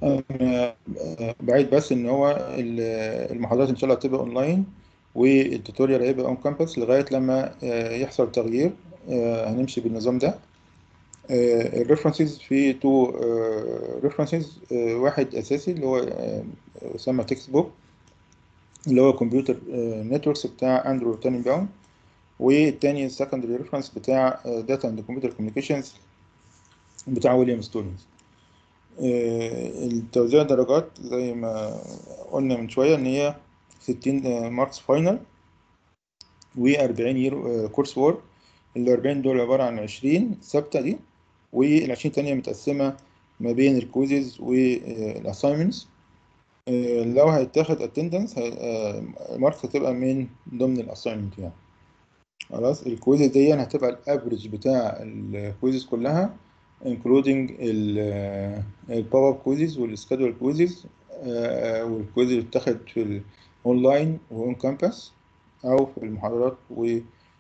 انا آه، بعيد بس ان هو ال- المحاضرات ان شاء الله هتبقى اونلاين والتوتوريال هيبقى اون كامبس لغايه لما آه، يحصل تغيير آه، هنمشي بالنظام ده الريفرنسز في تو ريفرنسز واحد اساسي اللي هو آه، يسمى تكست بوك اللي هو كمبيوتر نتوركس بتاع اندرو تانينباوم والتاني السكندري ريفرنس بتاع داتا اند كمبيوتر كوميونيكيشنز بتاع ويليام ستولينز التوزيع درجات زي ما قلنا من شوية إن هي 60 ماركس فاينل و40 يورو كورس وورك ال 40 دول عبارة عن 20 ثابتة دي وال 20 تانية متقسمة ما بين الكويزز والاساينمنتس لو هيتاخد اتندنس الماركس هتبقى من ضمن الاساينمنت يعني خلاص الكويزز دي هتبقى الافريج بتاع الكويزز كلها including الباور اب كويزز والسكادول كويزز والكويز اللي بتاخد في الاونلاين واون كامبس او في المحاضرات و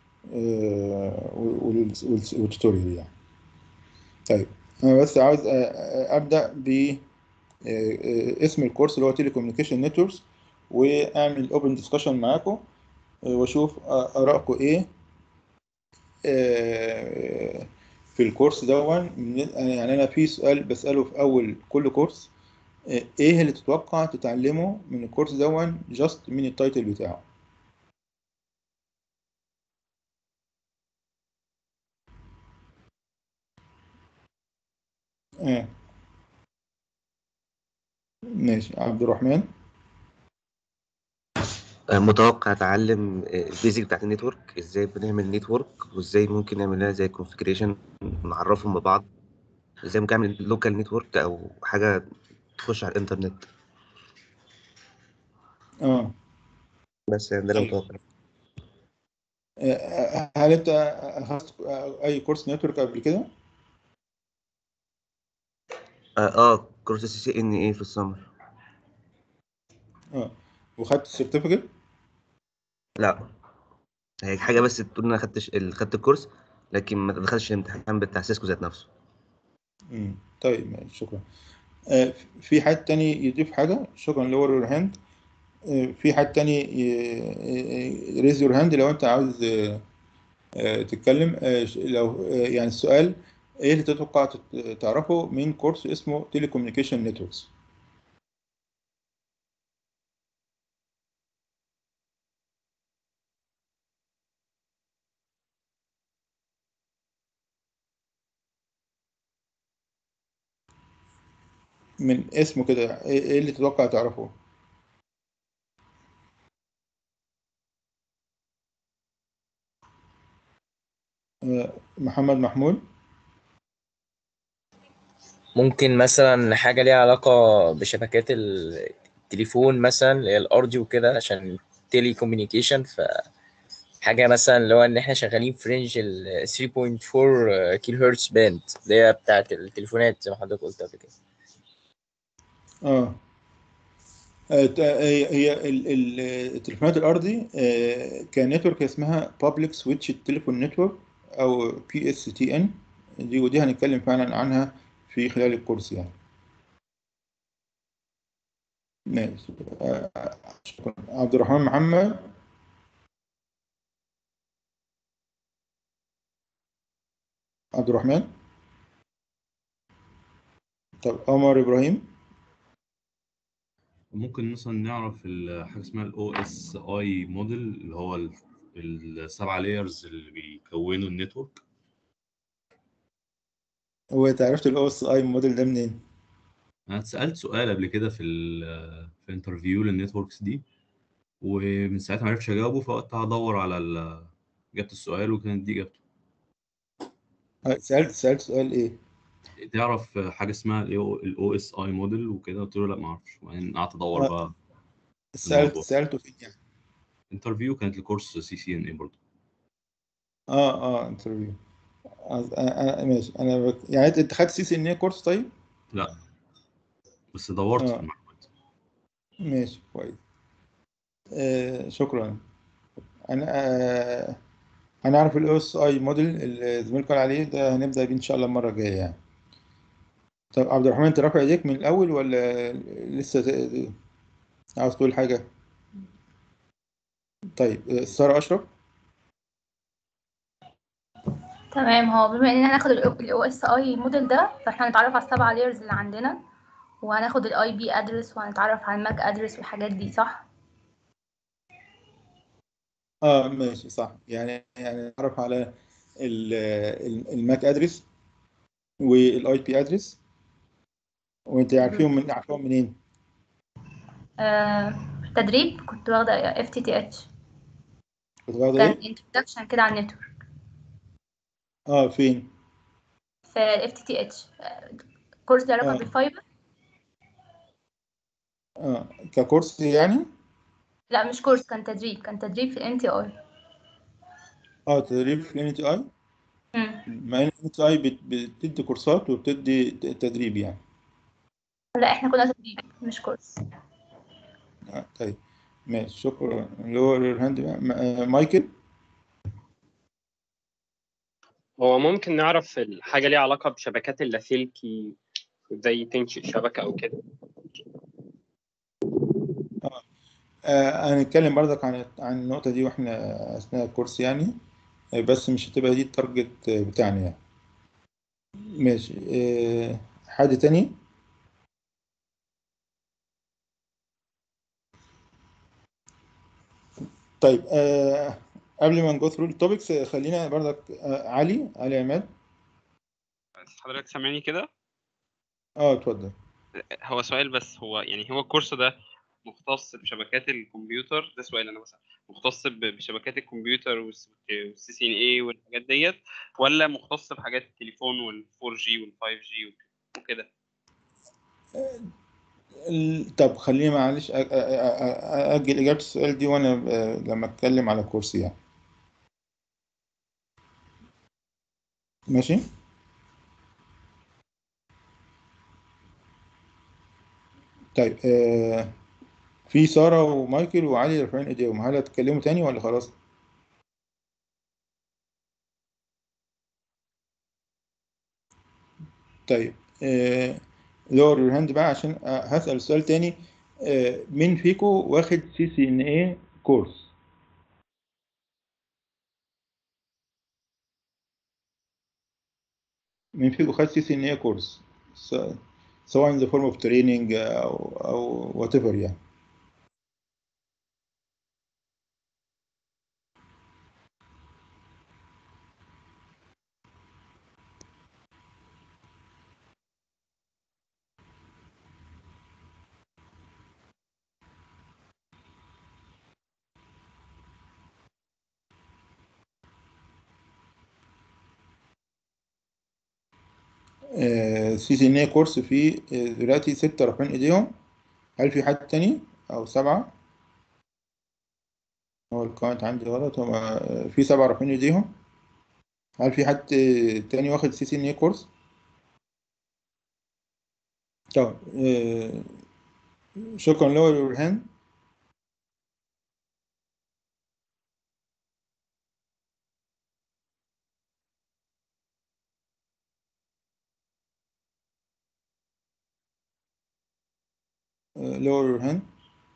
والتوتوريال يعني طيب انا بس عاوز أ- أ- ابدا ب اسم الكورس اللي هو تيلي كوميونيكيشن نتوركس واعمل اوبن ديسكشن معاكم واشوف ارائكم ايه آه، في الكورس دون من- يعني انا في سؤال بساله في اول كل كورس آه، ايه اللي تتوقع تتعلمه من الكورس دون جاست من التايتل بتاعه اه ماشي عبد الرحمن متوقع اتعلم البيزك بتاعت النتورك ازاي بنعمل نتورك وازاي ممكن نعملها زي كونفيجريشن نعرفهم ببعض ازاي ممكن اعمل لوكال نتورك او حاجه تخش على الانترنت اه بس يعني ده اللي طيب. متوقع آه، هل انت اخذت اي كورس نتورك قبل كده؟ اه, آه كورس سي سي ان اي في السمر اه وخدت السيرتيفيكت؟ لا هي حاجه بس تقول ان انا خدت ال- خدت الكورس لكن ما دخلتش الامتحان بتاع سيسكو ذات نفسه مم. طيب ماشي، شكرا آه، في حد تاني يضيف حاجة شكرا لور يور هاند في حد تاني ريز يور هاند لو انت عاوز آه، آه، تتكلم آه، ش- لو آه، يعني السؤال ايه اللي تتوقع تت- تعرفه من كورس اسمه تيلي كوميونيكيشن نتوركس من اسمه كده ايه إيه اللي تتوقع تعرفه آه، محمد محمود ممكن مثلا حاجة ليها علاقة بشبكات التليفون مثلا اللي هي الأرضي وكده عشان تيلي كوميونيكيشن ف حاجة مثلا اللي هو إن إحنا شغالين في رينج ال 3.4 كيلو هرتز باند اللي هي بتاعت التليفونات زي ما حضرتك قلت قبل كده اه آه، ت- هي هي ال- ال- التليفونات الارضي آه، كان نتورك اسمها بابليك سويتش تليفون نتورك او بي اس تي ان دي ودي هنتكلم فعلا عنها في خلال الكورس يعني ماشي آه، شكرا عبد الرحمن محمد عبد الرحمن طب عمر ابراهيم ممكن مثلا نعرف ال- حاجه اسمها الاو اس اي موديل اللي هو ال- السبعه لايرز اللي بيكونوا النتورك هو انت عرفت الاو اس اي موديل ده منين؟ انا اتسالت سؤال قبل كده في ال في انترفيو للنتوركس دي ومن ساعتها ما عرفتش اجاوبه فقلت هدور على ال- اجابه السؤال وكانت دي اجابته آه، سألت سألت سؤال ايه؟ تعرف حاجه اسمها الاو اس اي موديل وكده قلت له لا ما اعرفش وبعدين قعدت ادور آه. بقى سألت الموضوع. سألته فين يعني؟ انترفيو كانت لكورس سي سي ان اي برضه اه اه انترفيو آه آه آه، ماشي انا بك... يعني انت أنت خدت سي سي ان اي كورس طيب؟ لا بس دورت في آه. المعلومات ماشي كويس آه شكرا انا آه هنعرف الاو اس اي موديل اللي زميلك قال عليه ده هنبدا بيه ان شاء الله المره الجايه يعني طب عبد الرحمن انت رافع ايديك من الاول ولا لسه ت- عاوز تقول حاجه طيب ساره اشرف تمام هو بما اننا هناخد الاو اس اي موديل ده فاحنا هنتعرف على السبعة لايرز اللي عندنا وهناخد الاي بي ادرس وهنتعرف على الماك ادرس والحاجات دي صح اه ماشي صح يعني يعني نتعرف على ال- ال- الماك ادرس والاي بي ادرس وانت عارفيهم من عارفهم منين آه تدريب كنت واخدة اف تي تي اتش كنت واخده كان ايه انترودكشن كده على النتورك اه فين في الاف تي تي اتش كورس له علاقة آه. بالفايبر اه ككورس يعني لا مش كورس كان تدريب كان تدريب في الان تي اي اه تدريب في ان تي اي مع ان ان تي اي بتدي كورسات وبتدي ت- تدريب يعني لا احنا كنا تدريب مش كورس آه طيب ماشي شكرا لور هاند مايكل هو ممكن نعرف الحاجة ليها علاقة بشبكات اللاسلكي ازاي تنشئ شبكة أو كده آه هنتكلم برضك عن عن النقطة دي واحنا أثناء الكورس يعني آه، بس مش هتبقى دي التارجت آه، بتاعنا يعني ماشي آه حد تاني طيب آه قبل ما نجو ثرو التوبكس خلينا برضك آه علي علي عماد حضرتك سامعني كده اه اتفضل هو سؤال بس هو يعني هو الكورس ده مختص بشبكات الكمبيوتر ده سؤال انا مثلا مختص ب- بشبكات الكمبيوتر والسي سي ان اي والحاجات ديت ولا مختص بحاجات التليفون وال4 جي وال5 جي وكده ال- طب خليني معلش أ- أ- أ- أجل إجابة السؤال دي وأنا آه، لما أتكلم على الكورس يعني ماشي طيب آه في سارة ومايكل وعلي رافعين ايديهم هل هتتكلموا تاني ولا خلاص؟ طيب آه لور يور هاند بقى عشان آه هسأل سؤال تاني آه مين فيكم واخد سي سي ان اي كورس؟ مين فيكم خد سي سي ان اي كورس؟ س- سواء in the form of training أو أو whatever يعني سي سي ان اي كورس فيه آه، دلوقتي ستة رافعين ايديهم هل في حد تاني أو سبعة؟ هو الكاونت عندي غلط هو آه، في سبعة رافعين ايديهم هل في حد تاني واخد سي سي ان اي كورس؟ طيب آه، شكرا لور يور هاند lower your hand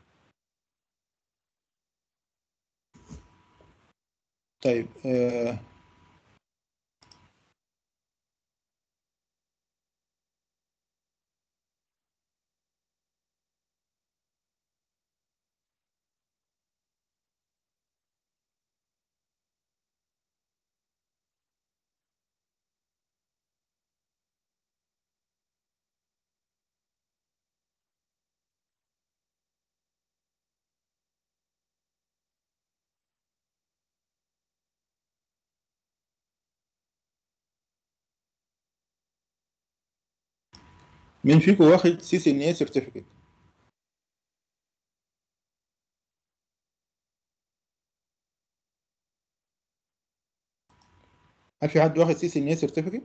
طيب آه مين فيكم واخد سي سي ان اي سيرتيفيكت؟ هل في حد واخد سي سي ان اي سيرتيفيكت؟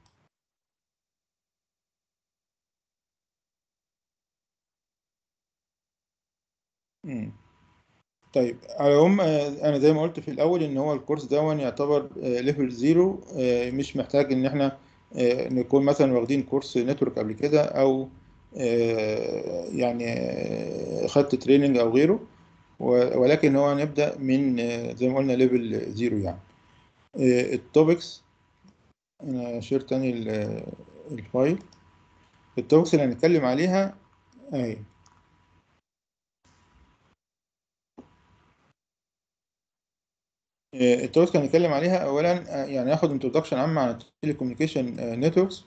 مم. طيب على العموم آه، انا زي ما قلت في الاول ان هو الكورس ده يعتبر ليفل زيرو مش محتاج ان احنا آه، نكون مثلا واخدين كورس نتورك قبل كده او آه، يعني آه، خدت تريننج او غيره و- ولكن هو نبدأ من آه، زي ما قلنا ليفل زيرو يعني التوبكس انا شير تاني ال- الفايل التوبكس اللي هنتكلم عليها اهي التوبكس اللي هنتكلم عليها اولا آه، يعني ناخد انترودكشن عام عن التليكوميونيكيشن نتوركس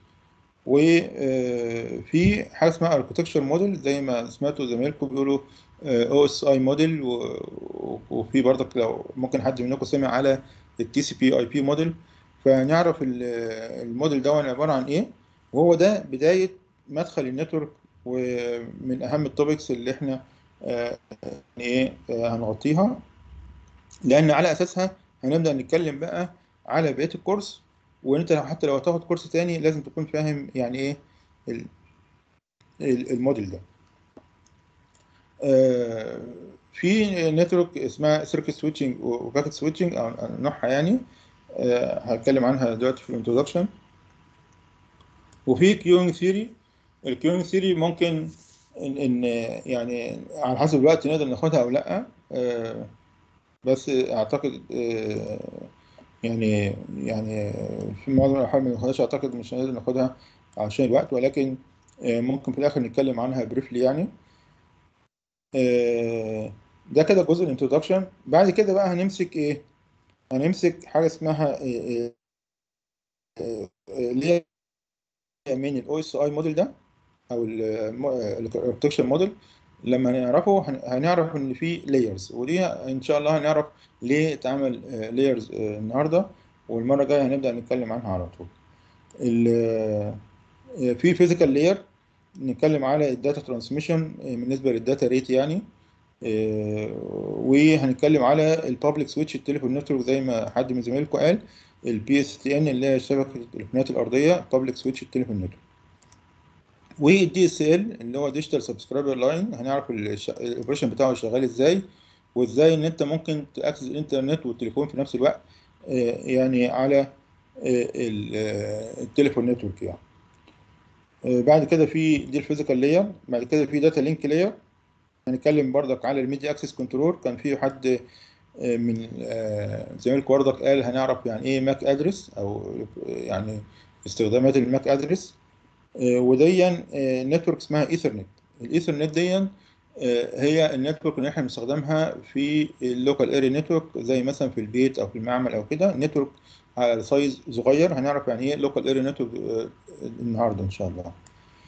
وفي حاجه اسمها اركتكتشر موديل زي ما سمعتوا زمايلكم بيقولوا او اس اي موديل وفي برضك لو ممكن حد منكم سمع على التي سي بي اي بي موديل فنعرف ال- الموديل ده عباره عن ايه وهو ده بدايه مدخل النتورك ومن اهم التوبكس اللي احنا آه، يعني ايه آه، هنغطيها لان على اساسها هنبدا نتكلم بقى على بقيه الكورس وانت لو- حتى لو هتاخد كورس تاني لازم تكون فاهم يعني ايه ال- ال- الموديل ده آه، في نتورك اسمها سيركت سويتشنج وباكت سويتشنج او نوعها يعني آه، هتكلم عنها دلوقتي في الانترودكشن وفي كيوينج ثيوري الكيوينج ثيوري ممكن ان إن يعني على حسب الوقت نقدر ناخدها او لا آه، بس اعتقد آه، يعني يعني في معظم الأحيان ما ناخدهاش أعتقد مش هنقدر ناخدها عشان الوقت ولكن آه، ممكن في الآخر نتكلم عنها بريفلي يعني آه، ده كده جزء الانترودكشن بعد كده بقى هنمسك إيه؟ هنمسك حاجة اسمها آه، آه، آه، اللي هي من الاو اس اي موديل ده او الاركتكشر موديل لما نعرفه هن- هنعرف ان في لايرز ودي ان شاء الله هنعرف ليه اتعمل لايرز النهارده والمره الجايه هنبدا نتكلم عنها على طول ال- في فيزيكال لاير نتكلم على الداتا ترانسميشن بالنسبه للداتا ريت يعني آه، وهنتكلم على البابليك سويتش التليفون نتورك زي ما حد من زمايلكم قال البي اس تي ان اللي هي شبكه التليفونات الارضيه بابليك سويتش التليفون نتورك والدي اس ال اللي هو ديجيتال سبسكرايبر لاين هنعرف الش- الاوبريشن بتاعه شغال ازاي وازاي ان انت ممكن تاكسس الانترنت والتليفون في نفس الوقت آه، يعني على آه، ال- آه، التليفون نتورك يعني آه، بعد كده في دي الفيزيكال لاير بعد كده في داتا لينك لاير هنتكلم برضك على الميديا اكسس كنترول كان في حد آه، من آه، زمايلكم برضك قال هنعرف يعني ايه ماك ادرس او يعني استخدامات الماك ادرس آه، وديا نتورك اسمها ايثرنت الايثرنت ديا آه، هي النتورك اللي احنا بنستخدمها في اللوكال اري نتورك زي مثلا في البيت او في المعمل او كده نتورك على سايز صغير هنعرف يعني ايه لوكال اري نتورك النهارده ان شاء الله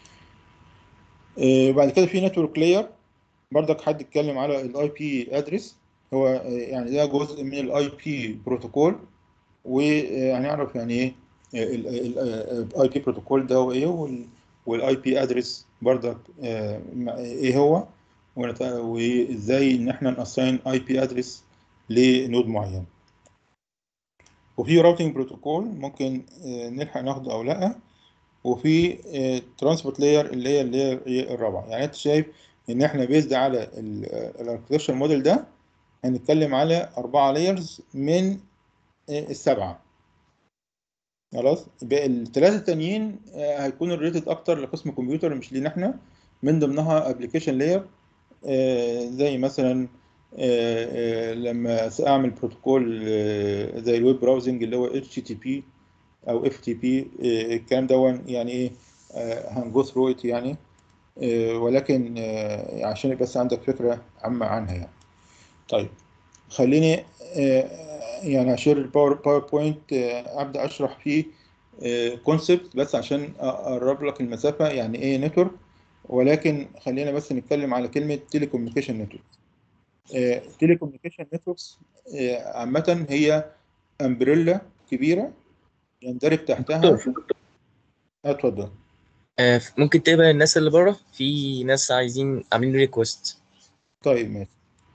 آه، بعد كده في نتورك لاير برضك حد اتكلم على الاي بي ادرس هو آه، يعني ده جزء من الاي بي بروتوكول وهنعرف يعني ايه الاي بي بروتوكول ده هو ايه والاي بي ادرس برضك آه، م- ايه هو ونت- وازاي ان احنا ناساين اي بي ادرس لنود معين وفي راوتنج بروتوكول ممكن آه، نلحق ناخده او لا وفي ترانسبورت لاير اللي هي اللي هي إيه الرابعه يعني انت شايف ان احنا بيزد على الاركتكشر موديل ده هنتكلم على اربعه لايرز من آه، السبعه خلاص باقي الثلاثه التانيين آه، هيكونوا ريليتد اكتر لقسم الكمبيوتر مش لينا احنا من ضمنها ابلكيشن لاير زي مثلا آه، آه، لما اعمل بروتوكول آه، زي الويب براوزنج اللي هو اتش تي بي او اف تي بي الكلام ده يعني ايه هنجو ثرو ات يعني آه، ولكن آه، عشان بس عندك فكره عامه عنها يعني طيب خليني آه، يعني اشير الباور باوربوينت آه، ابدا اشرح فيه كونسبت بس عشان اقرب لك المسافه يعني ايه نتورك ولكن خلينا بس نتكلم على كلمه تيلي كوميونيكيشن نتورك تيلي كوميونيكيشن نتوركس عامه هي امبريلا كبيره يندرج تحتها دكتور اتفضل آه، ممكن تقبل الناس اللي بره في ناس عايزين عاملين ريكوست طيب ماشي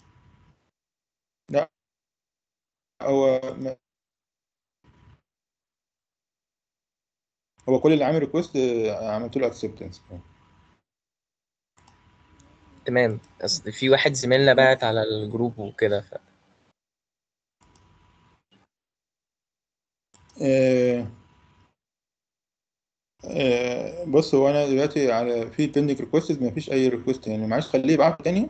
لا هو هو كل اللي عامل ريكوست عملت له اكسبتنس تمام اصل في واحد زميلنا بعت على الجروب وكده ف... آه، آه، بص هو انا دلوقتي على في بيندنج ريكوست ما فيش اي ريكوست يعني معلش خليه يبعت تاني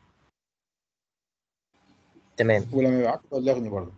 تمام ولما يبعت بلغني برضه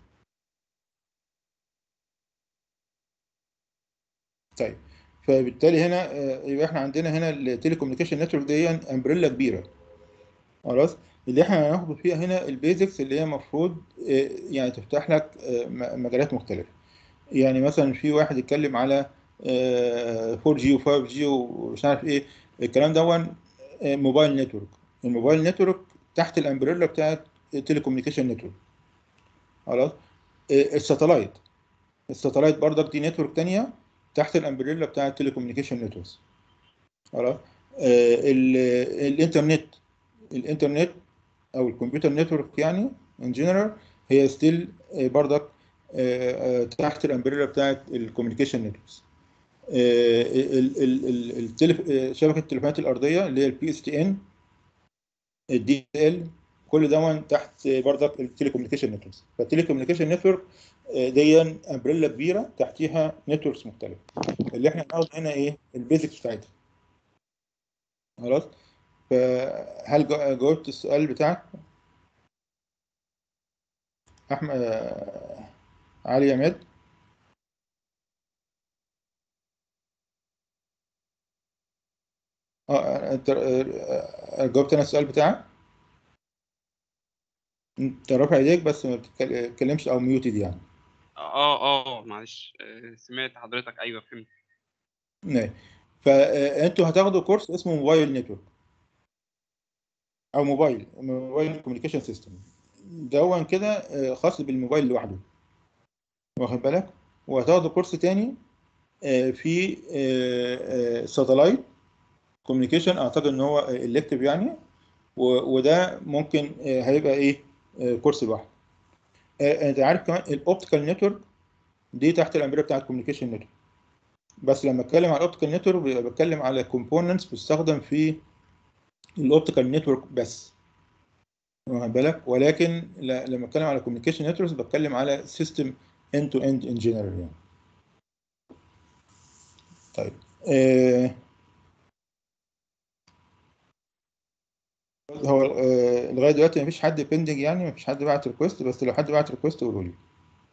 طيب فبالتالي هنا آه، يبقى احنا عندنا هنا التلي كوميونيكيشن نتورك دي امبريلا كبيره خلاص اللي احنا هناخده فيها هنا البيزكس اللي هي المفروض آه، يعني تفتح لك آه، م- مجالات مختلفه يعني مثلا في واحد يتكلم على آه، 4G و5G ومش عارف ايه الكلام دون آه، موبايل نتورك الموبايل نتورك تحت الامبريلا بتاعت التليكوميونيكيشن نتورك خلاص آه، الساتلايت الساتلايت برضك دي نتورك تانية تحت الامبريلا بتاعت التليكوميونيكيشن نتوركس خلاص آه، ال- الانترنت الانترنت او الكمبيوتر نتورك يعني ان جنرال هي ستيل برضك آه، آه، تحت الامبريلا بتاعت الكوميونيكيشن نتوركس شبكه التليفونات الارضيه اللي هي البي اس تي ان الدي ال كل ده تحت برضك التليكوميونيكيشن نتوركس فالتليكوميونيكيشن نتورك دي امبريلا كبيره تحتيها نتوركس مختلفه اللي احنا هناخد هنا ايه البيزكس بتاعتها خلاص فهل جا- جاوبت السؤال بتاعك احمد آه، علي عماد اه انت آه، جاوبت انا السؤال بتاعك انت رافع ايديك بس ما بتتكلمش او ميوتد يعني اه اه معلش آه، سمعت حضرتك ايوه فهمت نعم فانتوا هتاخدوا كورس اسمه موبايل نتورك او موبايل موبايل كوميونيكيشن سيستم دون كده آه، خاص بالموبايل لوحده واخد بالك وهتاخدوا كورس تاني آه، في ساتلايت كوميونيكيشن اعتقد ان هو الكتيف يعني و- وده ممكن آه، هيبقى ايه آه، كورس لوحده آه، انت عارف كمان الاوبتيكال نتورك دي تحت الامبريلا بتاعت الكوميونيكيشن نتورك بس لما اتكلم على الاوبتيكال نتورك بيبقى بتكلم على كومبوننتس بتستخدم في الاوبتيكال نتورك بس واخد بالك ولكن ل- لما اتكلم على كوميونيكيشن نتوركس بتكلم على سيستم اند تو اند ان جنرال يعني طيب آه هو آه لغايه دلوقتي مفيش حد بيندنج يعني مفيش حد بعت ريكوست بس لو حد بعت ريكوست قولوا لي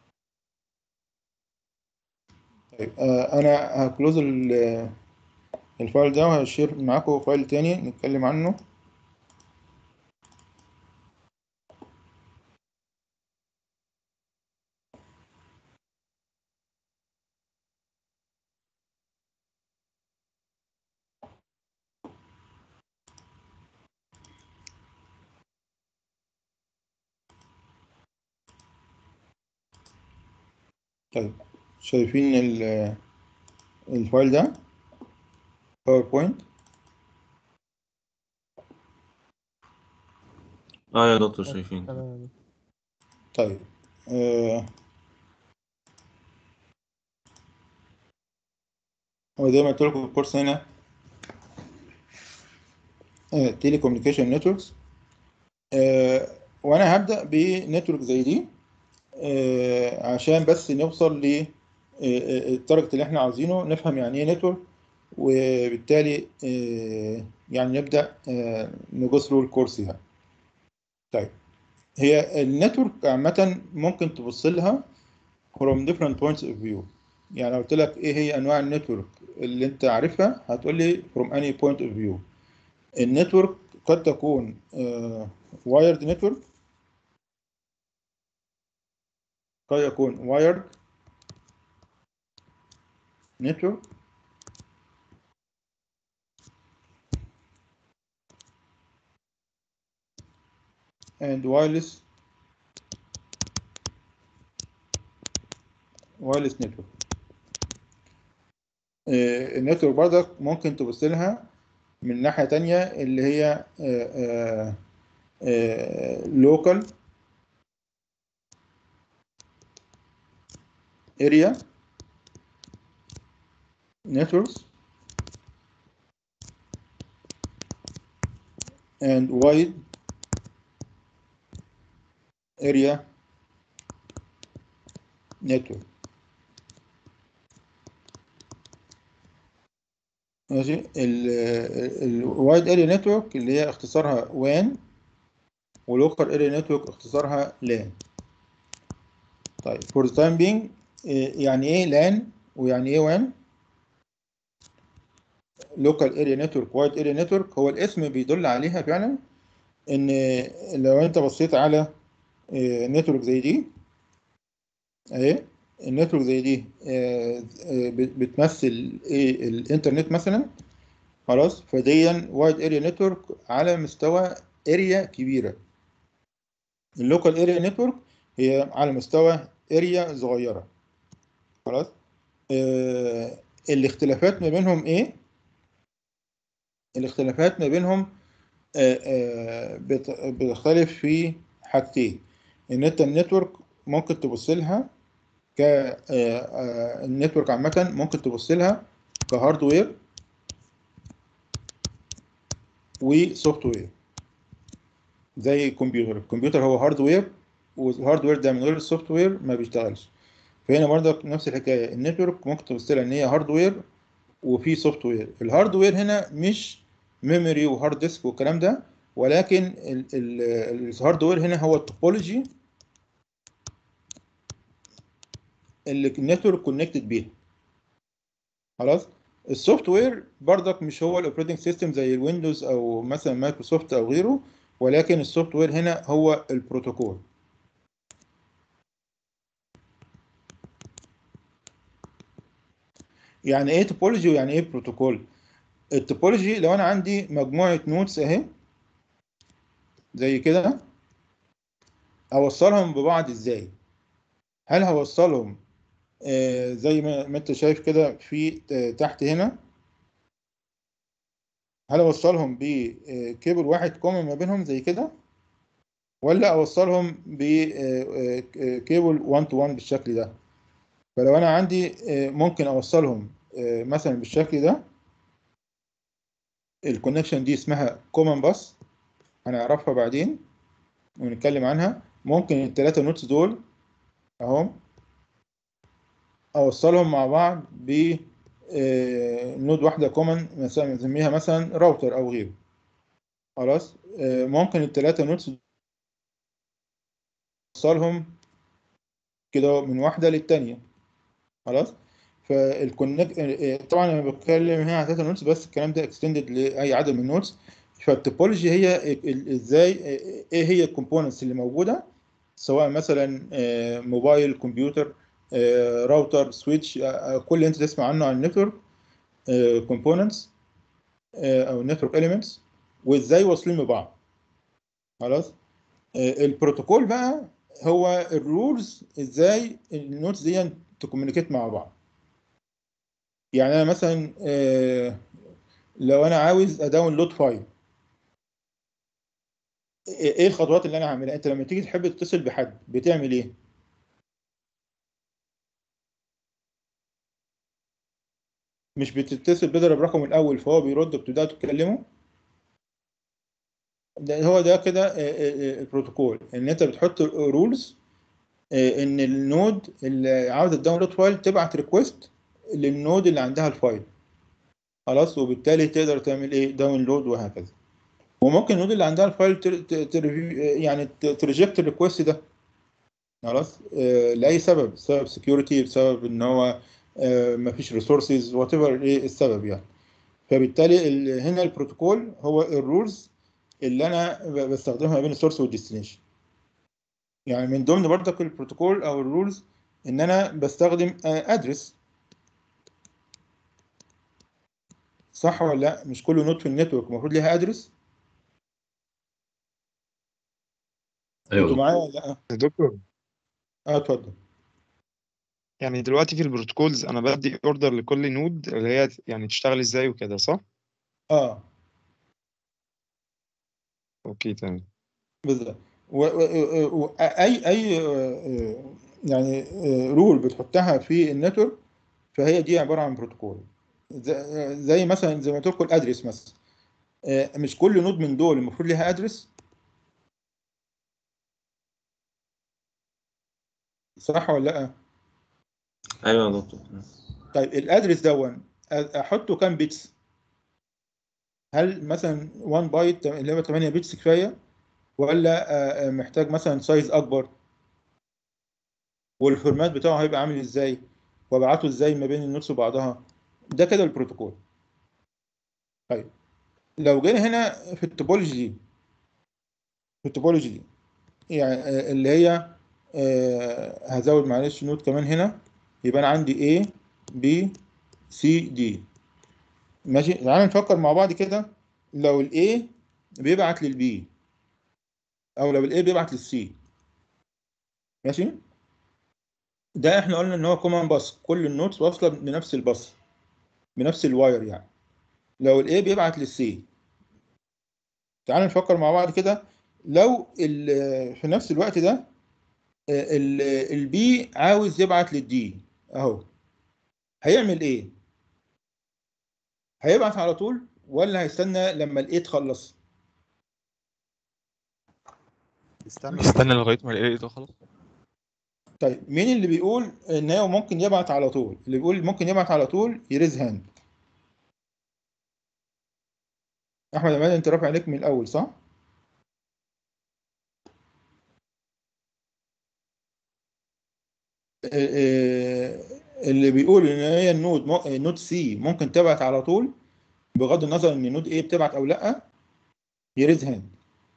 طيب آه انا هكلوز ال- الفايل ده وهشير معاكم فايل تاني نتكلم عنه طيب شايفين ال- الفايل ده باوربوينت اه يا دكتور شايفين تمام طيب آه هو زي ما قلت لكم الكورس هنا تيلي كوميونيكيشن نتوركس وانا هبدا بنتورك زي دي آه، عشان بس نوصل ل التارجت اللي احنا عاوزينه نفهم يعني ايه نتورك وبالتالي آه، يعني نبدا نجو ثرو الكورس يعني طيب هي النتورك عامه ممكن تبص لها from different points of view يعني لو قلت لك ايه هي انواع النتورك اللي انت عارفها هتقول لي from any point of view النتورك قد تكون وايرد نتورك قد يكون وايرد نتورك and wireless wireless network آه، النتورك برضك ممكن تبص لها من ناحية تانية اللي هي local area networks and wide area network ماشي الوايد اريا نتورك اللي هي اختصارها وان ولوكال اريا نتورك اختصارها لان طيب فور ذا تايم بينج يعني ايه لان ويعني ايه وان لوكال اريا نتورك وايد اريا نتورك هو الاسم بيدل عليها فعلا ان لو انت بصيت على نتورك زي دي اهي النتورك زي دي آه، آه، بت- بتمثل ايه الانترنت مثلا خلاص فديا وايد اريا نتورك على مستوى اريا كبيره اللوكال اريا نتورك هي على مستوى اريا صغيره خلاص آه الاختلافات ما بينهم ايه الاختلافات ما بينهم آه آه بت- بتختلف في حاجتين ان انت النتورك ممكن تبص لها ك آه، آه، النتورك عامة ممكن تبص لها كهاردوير وسوفت وير زي الكمبيوتر الكمبيوتر هو هاردوير والهاردوير ده من غير السوفت وير ما بيشتغلش فهنا برضك نفس الحكاية النتورك ممكن تبص لها ان هي هاردوير وفي سوفت وير الهاردوير هنا مش ميموري وهارد ديسك والكلام ده ولكن ال- ال- الهاردوير هنا هو التوبولوجي اللي النتورك كونكتد بيها خلاص السوفت وير برضك مش هو الاوبريتنج سيستم زي الويندوز او مثلا مايكروسوفت او غيره ولكن السوفت وير هنا هو البروتوكول يعني ايه توبولوجي ويعني ايه بروتوكول التوبولوجي لو انا عندي مجموعه نودز اهي زي كده اوصلهم ببعض ازاي هل هوصلهم آه، زي ما ما انت شايف كده في آه، تحت هنا هل اوصلهم بكيبل واحد كومن ما بينهم زي كده ولا اوصلهم بكيبل 1 تو 1 بالشكل ده فلو انا عندي آه، ممكن اوصلهم آه، مثلا بالشكل ده الكونكشن دي اسمها كومن باس هنعرفها بعدين ونتكلم عنها ممكن الثلاثه نوتس دول اهم اوصلهم مع بعض ب آه، نود واحده كومن مثلا نسميها مثلا راوتر او غيره خلاص آه، ممكن الثلاثه نودز اوصلهم كده من واحده للتانيه خلاص فالكونكت طبعا انا بتكلم هنا على ثلاثه نودز بس الكلام ده اكستندد لاي عدد من النودز فالتوبولوجي هي ال- ال- ازاي ايه هي الكومبوننتس اللي موجوده سواء مثلا آه، موبايل كمبيوتر آه، راوتر سويتش آه، كل اللي انت تسمع عنه عن النتورك كومبوننتس او نتورك اليمنتس وازاي واصلين ببعض خلاص آه، البروتوكول بقى هو الرولز ازاي النودز دي تكومينيكيت مع بعض يعني انا مثلا آه، لو انا عاوز اداونلود فايل ايه الخطوات اللي انا هعملها انت لما تيجي تحب تتصل بحد بتعمل ايه مش بتتصل بيضرب رقم الاول فهو بيرد بتبداوا تتكلموا ده هو ده كده آه، آه، آه، البروتوكول ان انت بتحط رولز ان النود اللي عاوز الداونلود فايل تبعت ريكويست للنود اللي عندها الفايل خلاص وبالتالي تقدر تعمل ايه داونلود وهكذا وممكن النود اللي عندها الفايل تر- ت- تريفيو يعني تريجكت الريكوست ده خلاص آه، لاي سبب سبب سكيورتي بسبب ان هو آه، مفيش ريسورسز وات ايفر ايه السبب يعني فبالتالي ال- هنا البروتوكول هو الرولز اللي انا ب- بستخدمها ما بين السورس والديستنيشن يعني من ضمن برضك البروتوكول او الرولز ان انا بستخدم ادرس صح ولا لا مش كل نود في النتورك المفروض ليها ادرس ايوه انتوا دكتور. معايا ولا لا يا دكتور اه اتفضل يعني دلوقتي في البروتوكولز انا بدي اوردر لكل نود اللي هي يعني تشتغل ازاي وكده صح؟ اه اوكي تمام بالظبط و- و- و- اي اي آه، يعني رول بتحطها في النتورك فهي دي عباره عن بروتوكول ز- زي مثلا زي ما قلت لكم الادرس مثلا آه، مش كل نود من دول المفروض ليها ادرس صح ولا لا ايوه يا دكتور طيب الادرس دون احطه كام بيتس هل مثلا 1 بايت اللي هو 8 بيتس كفايه ولا آه، آه، محتاج مثلا سايز اكبر والفورمات بتاعه هيبقى عامل ازاي وابعته ازاي ما بين النوتس وبعضها ده كده البروتوكول طيب لو جينا هنا في التوبولوجي دي في التوبولوجي دي يعني آه، اللي هي آه، هزود معلش نوت كمان هنا يبقى انا عندي A B C D ماشي تعالى نفكر مع بعض كده لو ال A بيبعت لل B او لو ال A بيبعت لل C ماشي ده احنا قلنا ان هو كومان باص كل النوتس واصله بنفس الباص بنفس الواير يعني لو ال A بيبعت لل C تعالى نفكر مع بعض كده لو ال- في نفس الوقت ده البي عاوز يبعت للدي اهو هيعمل ايه هيبعت على طول ولا هيستنى لما الايه تخلص استنى استنى لغايه ما الاقي تخلص طيب مين اللي بيقول ان هو ممكن يبعت على طول اللي بيقول ممكن يبعت على طول يريز هاند احمد عماد انت رافع عليك من الاول صح آه، آه، اللي بيقول ان هي النود مو- النود سي ممكن تبعت على طول بغض النظر ان النود ايه بتبعت او لا يريز هاند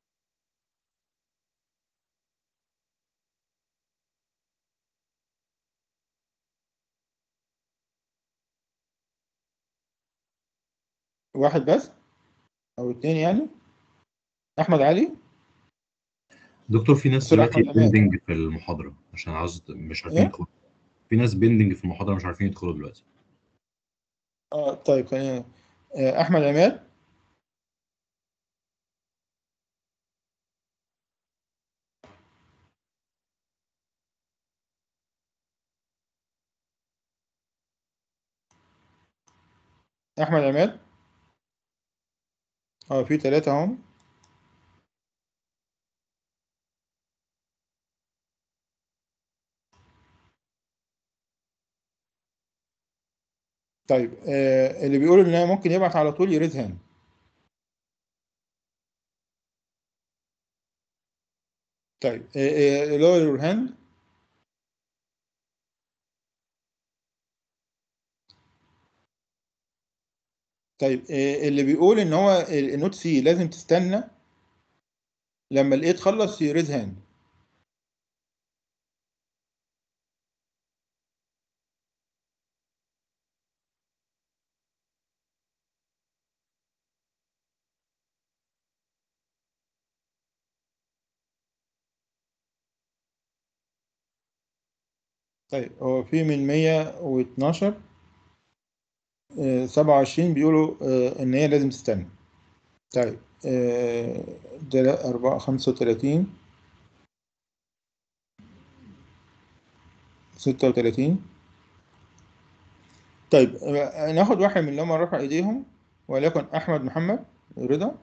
واحد بس او اتنين يعني احمد علي دكتور في ناس دكتور دلوقتي أحمد أمان. بيندنج في المحاضرة عشان عاوز مش عارفين إيه؟ يدخلوا في ناس بيندنج في المحاضرة مش عارفين يدخلوا دلوقتي اه طيب خلينا آه، احمد عماد احمد عماد اه في ثلاثة اهم طيب آه اللي بيقول ان هي ممكن يبعت على طول يريز هاند طيب لور يور هاند طيب آه اللي بيقول ان هو النوت سي لازم تستنى لما الايه تخلص يريز هاند طيب هو في من 112 آه 27 بيقولوا آه ان هي لازم تستنى طيب آه ده 4 35 36 طيب آه، ناخد واحد من اللي هم رفع ايديهم وليكن احمد محمد رضا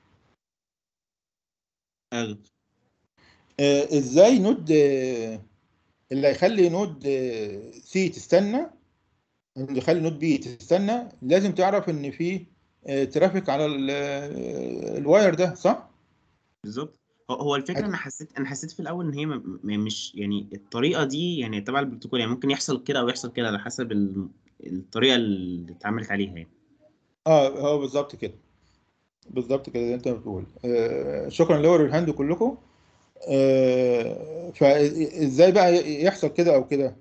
أيوة. آه، ازاي نود آه، اللي هيخلي نود آه، سي تستنى اللي يخلي نود بي تستنى لازم تعرف ان في آه، ترافيك على ال- آه، الواير ده صح؟ بالظبط هو هو الفكره انا حسيت انا حسيت في الاول ان هي م- م- مش يعني الطريقه دي يعني تبع البروتوكول يعني ممكن يحصل كده او يحصل كده على حسب ال- الطريقه اللي اتعملت عليها يعني اه هو بالظبط كده بالظبط كده زي انت بتقول آه، شكرا لور الهاند كلكم آه، فازاي بقى يحصل كده او كده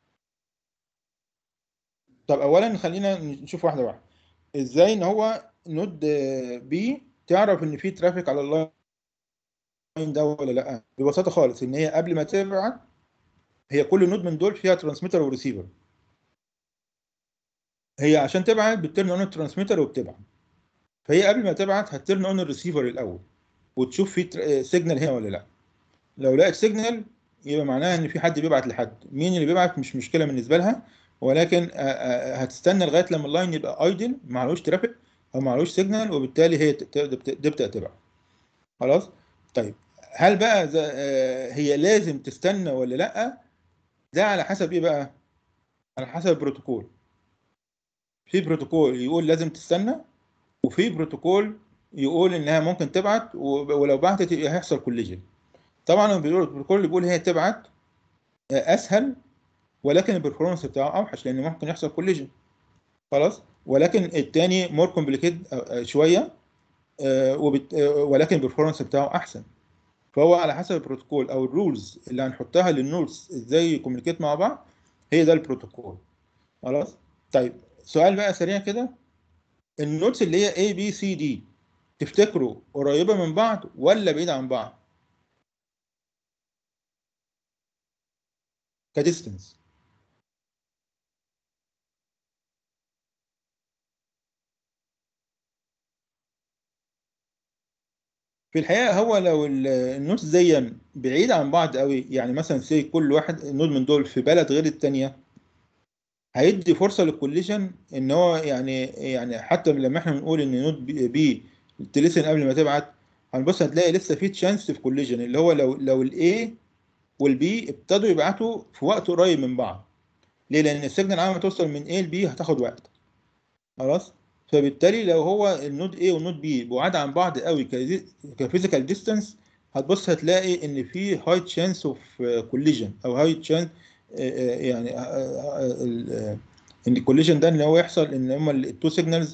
طب اولا خلينا نشوف واحده واحده ازاي ان هو نود بي تعرف ان في ترافيك على اللاين ده ولا لا ببساطه خالص ان هي قبل ما تبعت هي كل نود من دول فيها ترانسميتر وريسيفر هي عشان تبعت بترن اون الترانسميتر وبتبعت فهي قبل ما تبعت هترن اون الريسيفر الاول وتشوف في سيجنال هنا ولا لا لو لقت سيجنال يبقى معناها ان في حد بيبعت لحد مين اللي بيبعت مش مشكله بالنسبه لها ولكن آه، آه، هتستنى لغايه لما اللاين يبقى ايدل معلوش ترافيك او معلوش سيجنال وبالتالي هي ت- ت- تبدا تبعت خلاص طيب هل بقى ز- آه، هي لازم تستنى ولا لا ده على حسب ايه بقى على حسب البروتوكول في بروتوكول يقول لازم تستنى وفي بروتوكول يقول انها ممكن تبعت و- ولو بعتت يبقى هيحصل كوليجن طبعا بيقول البروتوكول اللي بيقول هي تبعت آه، اسهل ولكن البرفورمانس بتاعه اوحش لان ممكن يحصل كوليجن خلاص ولكن التاني مور كومبليكيت شويه آه، وبت... آه، ولكن البرفورمانس بتاعه احسن فهو على حسب البروتوكول او الرولز اللي هنحطها للنودز ازاي يكوميونيكيت مع بعض هي ده البروتوكول خلاص طيب سؤال بقى سريع كده النودز اللي هي A B C D تفتكروا قريبة من بعض ولا بعيدة عن بعض كديستنس في الحقيقة هو لو ال- النودز دي بعيدة عن بعض قوي يعني مثلا سي كل واحد نود من دول في بلد غير التانية هيدي فرصة للكوليجن ان هو يعني يعني حتى لما احنا بنقول ان نود بي, بي تلسن قبل ما تبعت هنبص هتلاقي لسه في تشانس في كوليجن اللي هو لو لو الاي والبي ابتدوا يبعتوا في وقت قريب من بعض ليه؟ لان السيجنال عمال ما توصل من A ل B هتاخد وقت خلاص فبالتالي لو هو النود A والنود B بعاد عن بعض قوي كفيزيكال ديستانس هتبص هتلاقي ان في هاي تشانس اوف كوليجن او هاي تشانس يعني آه، آه، ال- آه، ان الكوليجن ده ان هو يحصل ان هما التو سيجنالز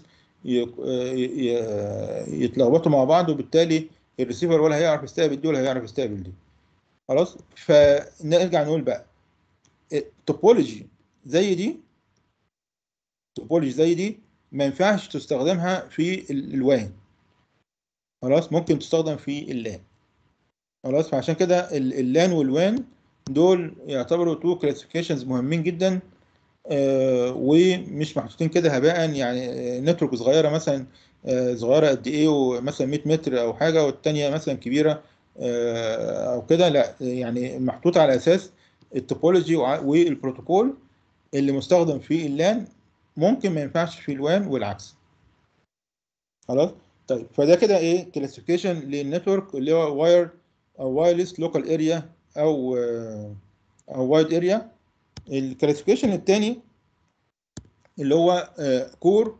يتلخبطوا مع بعض وبالتالي الريسيفر ولا هيعرف يستقبل دي ولا هيعرف يستقبل دي خلاص فنرجع نقول بقى توبولوجي زي دي توبولوجي زي دي ما ينفعش تستخدمها في ال- الوان خلاص ممكن تستخدم في اللان خلاص فعشان كده ال- اللان والوان دول يعتبروا تو كلاسيفيكيشنز مهمين جدا آه، ومش محطوطين كده هباء يعني نتورك صغيره مثلا آه، صغيره قد ايه ومثلا 100 متر او حاجه والتانيه مثلا كبيره آه، او كده لا يعني محطوط على اساس التوبولوجي وع- والبروتوكول اللي مستخدم في اللان ممكن ما ينفعش في الوان والعكس خلاص طيب فده كده ايه كلاسيفيكيشن للنتورك اللي هو واير او وايرلس لوكال اريا او آه، او وايد اريا الكلاسيفيكيشن الثاني اللي هو كور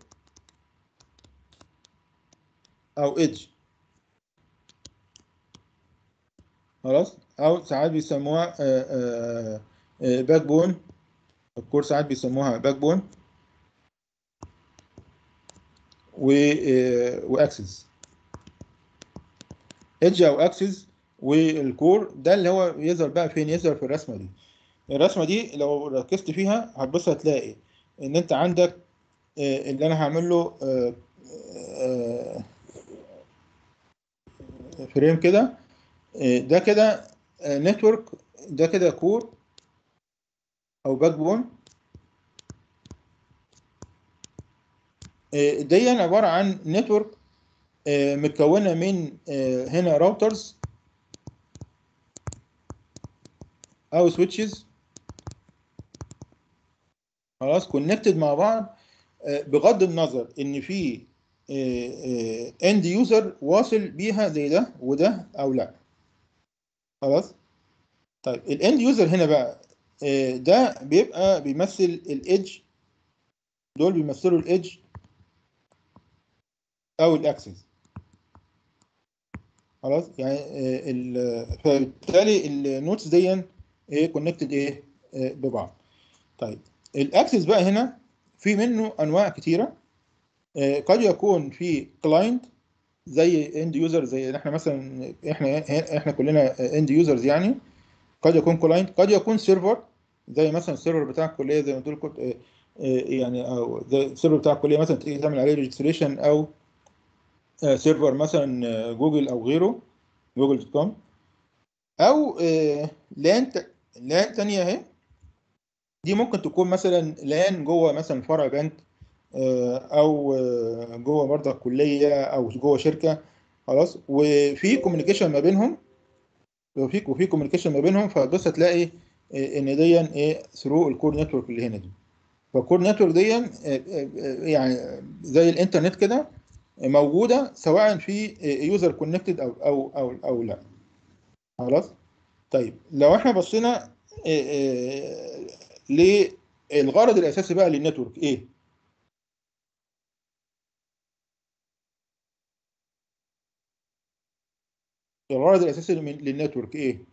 او ايدج خلاص او ساعات بيسموها باك بون الكور ساعات بيسموها باك بون و واكسس ايدج او اكسس والكور ده اللي هو يظهر بقى فين يظهر في الرسمه دي الرسمه دي لو ركزت فيها هتبص هتلاقي ان انت عندك آه، اللي انا هعمل له آه، آه، فريم كده آه، ده كده نتورك ده كده كور او باك بون آه، دي عباره عن نتورك متكونه من آه، هنا راوترز او سويتشز خلاص كونكتد مع بعض آه، بغض النظر ان في اند يوزر واصل بيها زي ده وده او لا خلاص طيب الاند يوزر هنا بقى آه، ده بيبقى بيمثل الايدج دول بيمثلوا الايدج او الاكسس خلاص يعني آه، ال- فبالتالي النوتس دي ايه كونكتد ايه آه، ببعض طيب الاكسس بقى هنا في منه انواع كتيره آه، قد يكون في كلاينت زي اند يوزر زي احنا مثلا احنا احنا كلنا اند يوزرز يعني قد يكون كلاينت قد يكون سيرفر زي مثلا السيرفر بتاع الكليه زي ما تقول كنت آه، آه، يعني او زي السيرفر بتاع الكليه مثلا تيجي تعمل عليه ريجستريشن او آه، سيرفر مثلا آه، جوجل او غيره جوجل دوت كوم او آه، لان ت- لان تانية اهي دي ممكن تكون مثلا لان جوه مثلا فرع بنك آه، او آه، جوه برضه كليه او جوه شركه خلاص وفي كوميونيكيشن ما بينهم وفي وفي كوميونيكيشن ما بينهم فبص هتلاقي آه، ان دي ايه ثرو الكور نتورك اللي هنا دي فالكور نتورك دي آه، آه، آه، يعني زي الانترنت كده موجوده سواء في يوزر كونكتد او او او او لا خلاص طيب لو احنا بصينا آه، آه، للغرض الاساسي بقى للنتورك ايه الغرض الاساسي من للنتورك ايه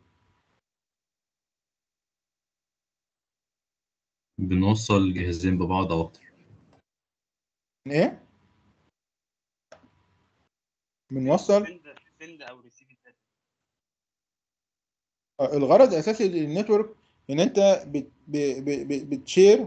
بنوصل جهازين ببعض او اكتر ايه بنوصل سند سند او ريسيف الداتا آه، الغرض الاساسي للنتورك ان انت بت ب- ب- ب- بتشير